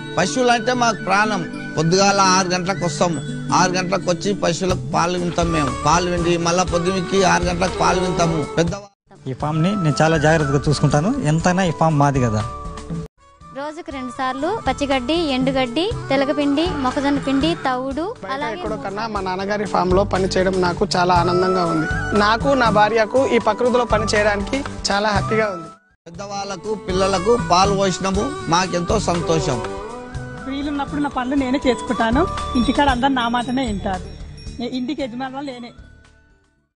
పశువులు అంటే మాకు ప్రాణం పొద్దుగాల ఆరు గంటలకు వస్తాము ఆరు గంటలకు వచ్చి పశువులకు పాలు వింటాం మేము పాలు విండి మళ్ళా పొద్దుకి ఆరు గంటలకు పాలు వింటాము పెద్దవా ఈ ఫామ్ని నేను చాలా జాగ్రత్తగా చూసుకుంటాను ఎంతైనా ఈ ఫామ్ మాది కదా రోజుకు రెండు సార్లు పచ్చిగడ్డి ఎండుగడ్డి తెలగపిండి మొక్కజొన్న పిండి తవుడు బయట అలాగే ఎక్కడో కన్నా మా నాన్నగారి ఫామ్ లో పని చేయడం నాకు చాలా ఆనందంగా ఉంది నాకు నా భార్యకు ఈ ప్రకృతిలో పని చేయడానికి చాలా హ్యాపీగా ఉంది పెద్దవాళ్ళకు పిల్లలకు పాలు పోసినాము మాకెంతో సంతోషం వీలున్నప్పుడు నా పనులు నేనే చేసుకుంటాను ఇంటికాడ అందరు నా మాటనే వింటారు నే- ఇంటికి యజమానులు నేనే